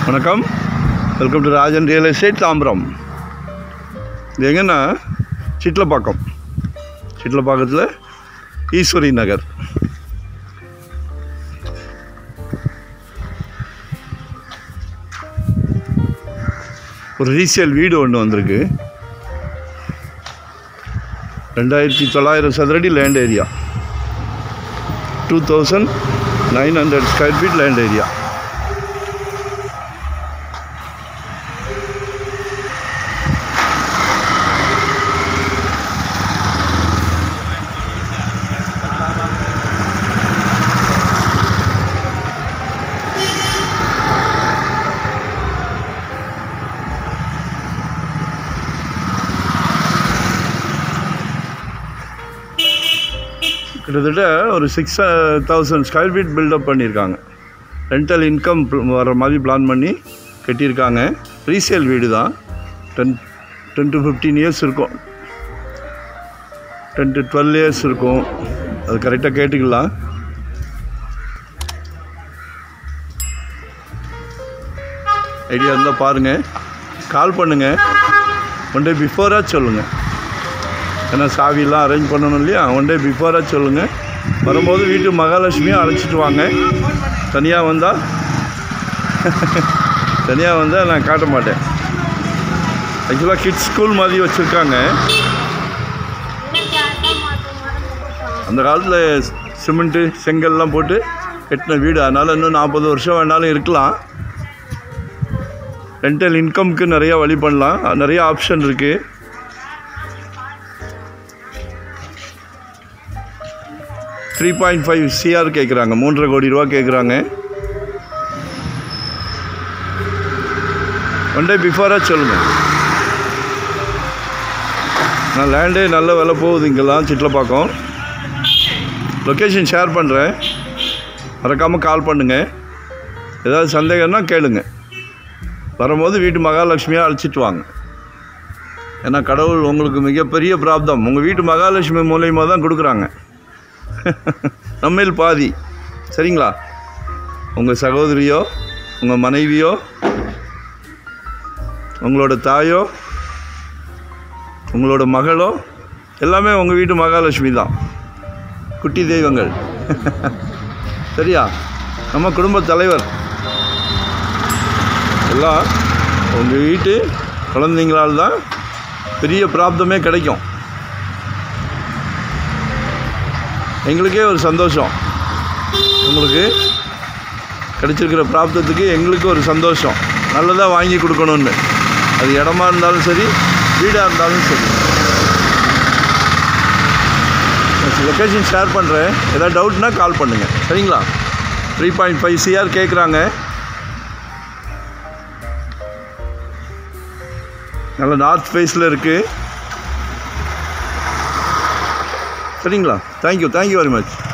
வணக்கம் welcome to Rajan real estate Tambaram இது எங்கன்னா சிட்லப்பாக்கம் சிட்லப்பாக்கத்தில் ஈஸ்வரி நகர் ஒரு ரீசேல் வீடு ஒன்று வந்திருக்கு ரெண்டாயிரத்தி தொள்ளாயிரம் சதுரடி land area two thousand nine hundred square feet land area கிட்டத்தட்ட ஒரு six thousand square feet built up பண்ணியிருக்காங்க ரெண்டல் இன்கம் வர மாதிரி பிளான் பண்ணி கட்டியிருக்காங்க ரீசேல் வீடு தான் ten ten to fifteen years இருக்கும் டென் டு டுவெல் இயர்ஸ் இருக்கும் அது கரெக்டாக கேட்டுக்கலாம் ஐடியா இருந்தால் பாருங்கள் கால் பண்ணுங்கள் ஒன் டே பிஃபோராக சொல்லுங்கள் ஏன்னா சாவியெல்லாம் அரேஞ்ச் பண்ணணும் இல்லையா ஒன் டே பிஃபோராக சொல்லுங்கள் வரும்போது வீட்டு மகாலட்சுமியை அழைச்சிட்டு வாங்க தனியாக வந்தால் தனியாக வந்தால் நான் காட்ட மாட்டேன் ஆக்சுவலாக கிட்ஸ் ஸ்கூல் மாதிரி வச்சுருக்காங்க அந்த காலத்தில் சிமெண்ட்டு செங்கல்லாம் போட்டு கட்டின வீடு அதனால் இன்னும் நாற்பது வருஷம் வேணாலும் இருக்கலாம் ரெண்டல் இன்கம்க்கு நிறையா வழி பண்ணலாம் நிறைய ஆப்ஷன் இருக்குது த்ரீ பாயிண்ட் ஃபைவ் சிஆர் கேட்குறாங்க மூன்றரை கோடி ரூபா கேட்குறாங்க ஒன் டே பிஃபோராக சொல்லுங்கள் நான் லேண்டே நல்ல விலை போகுது இங்கெல்லாம் சிட்லப்பாக்கம் லொக்கேஷன் ஷேர் பண்ணுறேன் மறக்காமல் கால் பண்ணுங்கள் ஏதாவது சந்தேகம்னா கேளுங்க வரும்போது வீட்டு மகாலட்சுமியாக அழைச்சிட்டு வாங்க ஏன்னா கடவுள் உங்களுக்கு மிகப்பெரிய பிராப்தம் உங்கள் வீட்டு மகாலட்சுமி மூலயமா தான் கொடுக்குறாங்க நம்மில் பாதி சரிங்களா உங்கள் சகோதரியோ உங்கள் மனைவியோ உங்களோட தாயோ உங்களோட மகளோ எல்லாமே உங்கள் வீட்டு மகாலட்சுமி தான் குட்டி தெய்வங்கள் சரியா நம்ம குடும்ப தலைவர் எல்லாம் உங்கள் வீட்டு குழந்தைங்களால் தான் பெரிய பிராப்தமே கிடைக்கும் எங்களுக்கே ஒரு சந்தோஷம் உங்களுக்கு கிடைச்சிருக்கிற பிராப்தத்துக்கு எங்களுக்கு ஒரு சந்தோஷம் நல்லதாக வாங்கி கொடுக்கணுன்னு அது இடமா இருந்தாலும் சரி வீடாக இருந்தாலும் சரி லொக்கேஷன் ஷேர் பண்ணுறேன் ஏதாவது டவுட்னா கால் பண்ணுங்கள் சரிங்களா த்ரீ பாயிண்ட் ஃபைவ் சிஆர் கேட்குறாங்க நல்ல நார்த் ஃபேஸில் இருக்குது சரிங்களா தேங்க்யூ தேங்க்யூ வெரி மச்